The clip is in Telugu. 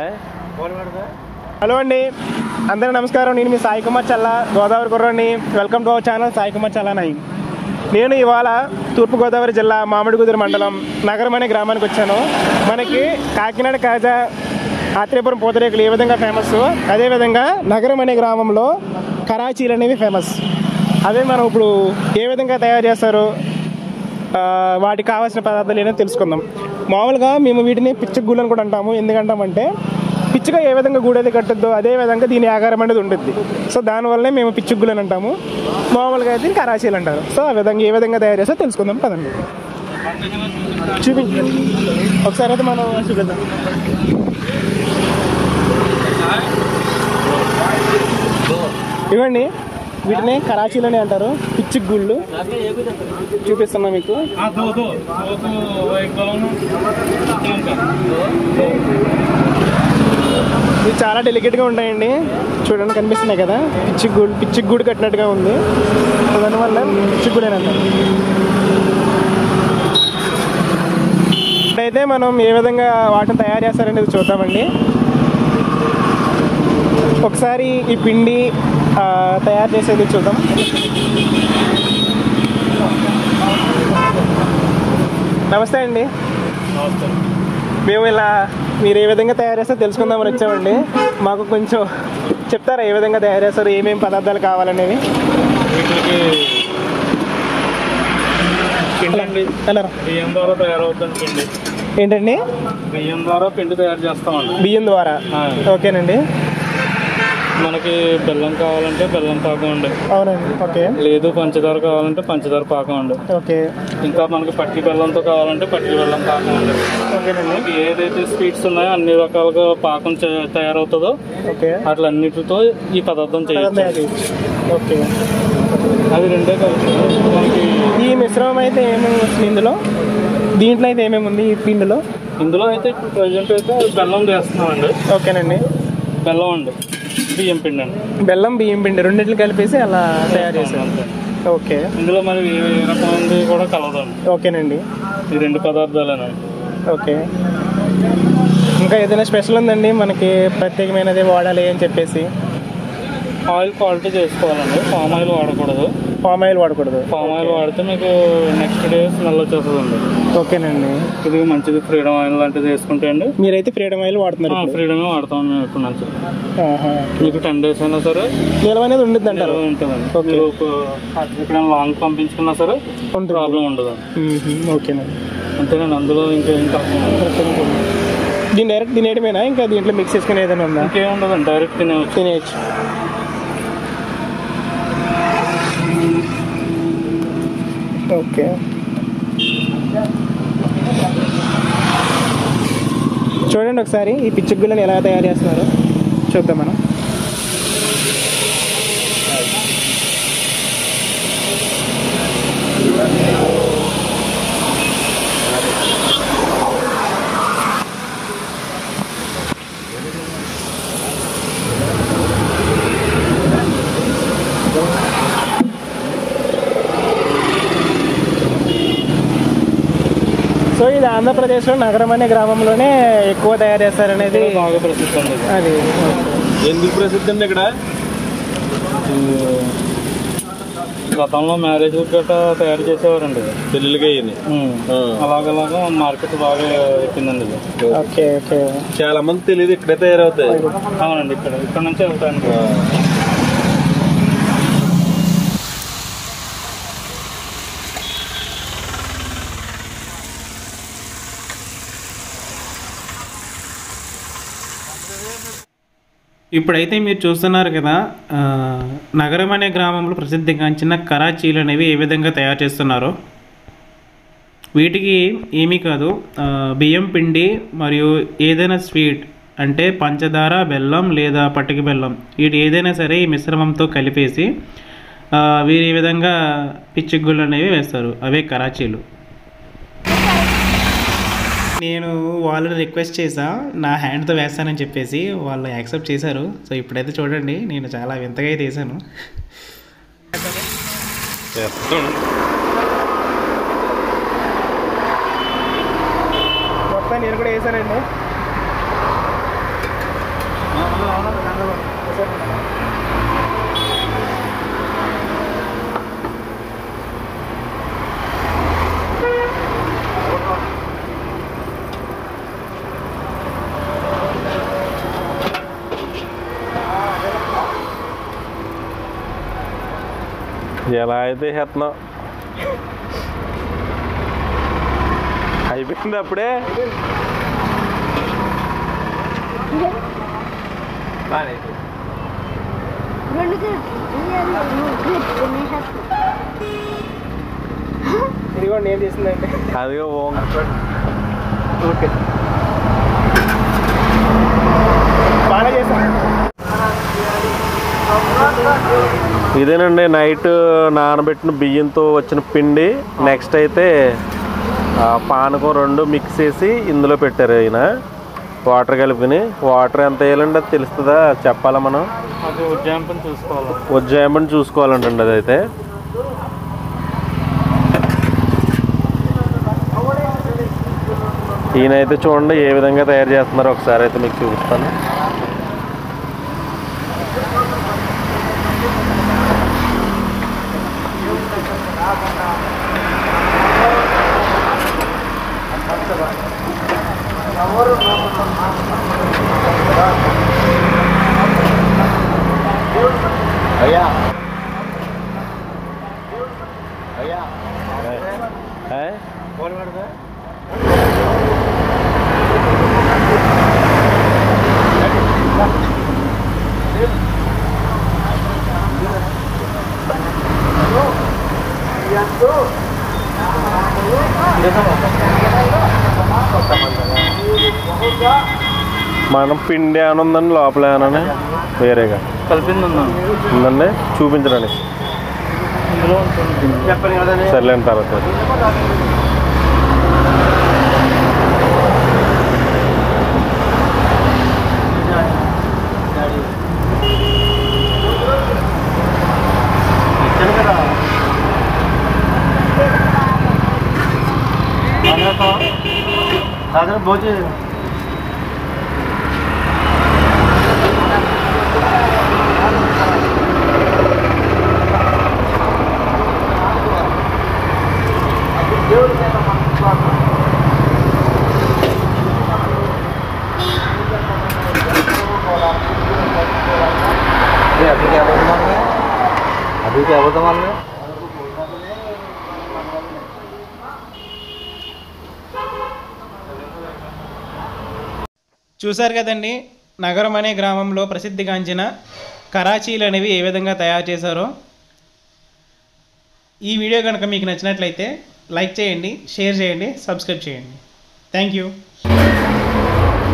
హలో అండి అందరూ నమస్కారం నేను మీ సాయి కుమార్ చల్ల గోదావరి కుర్రాన్ని welcome to our channel Sai Kumar Challa నై నేను ఇవాళ తూర్పుగోదావరి జిల్లా మామిడిగుదిరి మండలం నగరం అనే గ్రామానికి వచ్చాను మనకి కాకినాడ కాజా ఆత్రేయపురం పూతరేకులు ఏ విధంగా ఫేమస్ అదేవిధంగా నగరం అనే గ్రామంలో కరాచీలు అనేవి ఫేమస్ అవే మనం ఇప్పుడు ఏ విధంగా తయారు చేస్తారు ఆ, వాటికి కావాల్సిన పదార్థాలు ఏంటో తెలుసుకుందాం మామూలుగా మేము వీటిని పిచ్చ గూడు అని కూడా అంటాము ఎందుకంటామంటే పిచ్చిగా ఏ విధంగా గూడు అయితే కట్టుద్దో అదే విధంగా దీని ఆకారం అనేది ఉంటుంది సో దానివల్లనే మేము పిచ్చుగులు అని అంటాము మామూలుగా అయితే దీన్ని కరాచీలు అంటారు సో ఆ విధంగా ఏ విధంగా తయారు చేస్తే తెలుసుకుందాం పదండి చూపించండి ఒకసారి అయితే మనం చూపిద్దాం ఇవ్వండి వీటిని కరాచీలు అని అంటారు పిచ్చి గుళ్ళు చూపిస్తున్నా మీకు ఇవి చాలా డెలికేట్గా ఉంటాయండి చూడండి కనిపిస్తున్నాయి కదా పిచ్చి గూడు పిచ్చి గూడు కట్టినట్టుగా ఉంది సో దానివల్ల పిచ్చి గూడు అని అంటారు ఇప్పుడైతే మనం ఏ విధంగా వాటిని తయారు చేస్తారనేది చూద్దామండి ఒకసారి ఈ పిండి ఆ, తయారు చేసేది చూద్దాం నమస్తే అండి మేము ఇలా మీరు ఏ విధంగా తయారు చేస్తారో తెలుసుకుందామని వచ్చామండి మాకు కొంచెం చెప్తారా ఏ విధంగా తయారు చేస్తారు ఏమేమి పదార్థాలు కావాలనేవి పిండి అండి ఎలా బియ్యం ద్వారా తయారవుతుంది పిండి ఏంటండి బియ్యం ద్వారా పిండి తయారు చేస్తామండి బియ్యం ద్వారా ఆ. ఓకేనండి మనకి బెల్లం కావాలంటే బెల్లం పాకం అండి అవునండి ఓకే లేదు పంచదార కావాలంటే పంచదార పాకం అండి ఓకే ఇంకా మనకి పట్టి బెల్లంతో కావాలంటే పట్టి బెల్లం పాకం అండి ఓకేనండి మనకి ఏదైతే స్వీట్స్ ఉన్నాయో అన్ని రకాలుగా పాకం చే- తయారవుతుందో ఓకే అట్లన్నిటితో ఈ పదార్థం తయారు చేయొచ్చు చేయొచ్చు. ఓకే అవి రెండే కలిసి మనకి ఈ మిశ్రమం అయితే ఏమేమి వస్తుంది ఇందులో దీంట్లో అయితే ఏమేమి ఉంది ఈ పిండిలో ఇందులో అయితే ప్రజెంట్ అయితే బెల్లం చేస్తున్నామండి ఓకేనండి బెల్లం అండి బియ్యం పిండి అండి బెల్లం బియ్యం పిండి రెండింటిని కలిపేసి అలా తయారు చేశారు అంతే. ఓకే ఇందులో మరి ఏ రకమైనది కూడా కలవదండి ఓకేనండి ఈ రెండు పదార్థాలేనండి ఓకే ఇంకా ఏదైనా స్పెషల్ ఉందండి మనకి ప్రత్యేకమైనది వాడాలి అని చెప్పేసి ఆయిల్ క్వాలిటీ చేసుకోవాలండి పామ్ ఆయిల్ వాడకూడదు పామ్ ఆయిల్ వాడకూడదు పామ్ ఆయిల్ వాడితే మీకు నెక్స్ట్ డే స్మెల్ వచ్చేస్తుందండి ఓకేనండి ఇది మంచిది ఫ్రీడమ్ ఆయిల్ లాంటిది వేసుకుంటే అండి మీరైతే ఫ్రీడమ్ ఆయిల్ వాడుతున్నారు ఇప్పుడు. ఫ్రీడమే వాడతాం మేము ఇప్పుడు నుంచి ఆహా. మీకు టెన్ డేస్ అయినా సరే నిల్వ అనేది ఉండిద్ది అంటారు నిల్వ ఉంటుందండి ఓకే. మీరు ఒక- ఎక్కడైనా లాంగ్ పంపించుకున్నా సరే ఉంటుంది. ప్రాబ్లం ఉండదండి మ్మ్. ఓకేనండి అంతేనండి అందులో ఇంకేం కాకుండా దీన్ని డైరెక్ట్ తినేయడమేనా ఇంకా దీంట్లో మిక్స్ చేసుకుని ఏదైనా ఉందా ఇంకేం ఉండదండి డైరెక్ట్ తినేవచ్చు తినేయచ్చు ఓకే చూడండి ఒకసారి ఈ పిచ్చుగుళ్ళని ఎలా తయారు చేస్తున్నారో చూద్దాం మనం సో ఇది ఆంధ్రప్రదేశ్లో నగరం అనే గ్రామంలోనే ఎక్కువ తయారు చేస్తారనేది బాగా ప్రసిద్ధి అండి ఇది. అది ఎందుకు ప్రసిద్ధి అండి ఇక్కడ గతంలో మ్యారేజ్ గట్రా తయారు చేసేవారండి ఇది. పెళ్ళిళ్ళకి అయ్యింది ఉమ్. అలాగలాగా మార్కెట్ బాగా ఎక్కిందండి ఇది ఓకే ఓకే చాలా మంది తెలియదు ఇక్కడే తయారవుతాయి అవునండి ఇక్కడ ఇక్కడ నుంచి వెళ్తాను ఇప్పుడైతే మీరు చూస్తున్నారు కదా ఆ, నగరం అనే గ్రామంలో ప్రసిద్ధిగాంచిన కరాచీలు అనేవి ఏ విధంగా తయారు చేస్తున్నారో వీటికి ఏమీ కాదు ఆ, బియ్యం పిండి మరియు ఏదైనా స్వీట్ అంటే పంచదార బెల్లం లేదా పటిక బెల్లం వీటి ఏదైనా సరే ఈ మిశ్రమంతో కలిపేసి ఆ, వీరు ఈ విధంగా పిచ్చిగుళ్ళు అనేవి వేస్తారు అవే కరాచీలు నేను వాళ్ళని రిక్వెస్ట్ చేసా నా హ్యాండ్తో వేస్తానని చెప్పేసి వాళ్ళు యాక్సెప్ట్ చేశారు సో ఇప్పుడైతే చూడండి నేను చాలా వింతగా అయితే వేసాను మొత్తం నేను కూడా వేసానండి ఎలా అయితే చేస్తున్నాం అయిపోయింది అప్పుడే ఇదిగోండి ఏం చేసిందంటే అదిగో ఓం ఓకే బాగా చేశాను ఇదేనండి నైట్ నానబెట్టిన బియ్యంతో వచ్చిన పిండి నెక్స్ట్ అయితే ఆ, పానకం రెండు మిక్స్ చేసి ఇందులో పెట్టారు ఆయన వాటర్ కలిపిని వాటర్ ఎంత వేయాలండి అది తెలుస్తుందా చెప్పాలా మనం అది ఉజ్జాంపని చూసుకోవాలి ఉజ్జాయమని చూసుకోవాలంటండి అదైతే ఈయనైతే చూడండి ఏ విధంగా తయారు చేస్తున్నారో ఒకసారి అయితే మీకు చూపిస్తాను ఏ? మనం పిండి ఏమైనా ఉందండి లోపల ఏమైనా వేరేగా కలిపింది ఉందండి ఉందండి చూపించడానికి ఇందులో ఉంటుంది సర్లేని తర్వాత చూశారు కదండి నగరం అనే గ్రామంలో ప్రసిద్ధిగాంచిన కరాచీలు అనేవి ఏ విధంగా తయారు చేశారో ఈ వీడియో కనుక మీకు నచ్చినట్లయితే లైక్ చేయండి షేర్ చేయండి సబ్స్క్రైబ్ చేయండి థ్యాంక్ యూ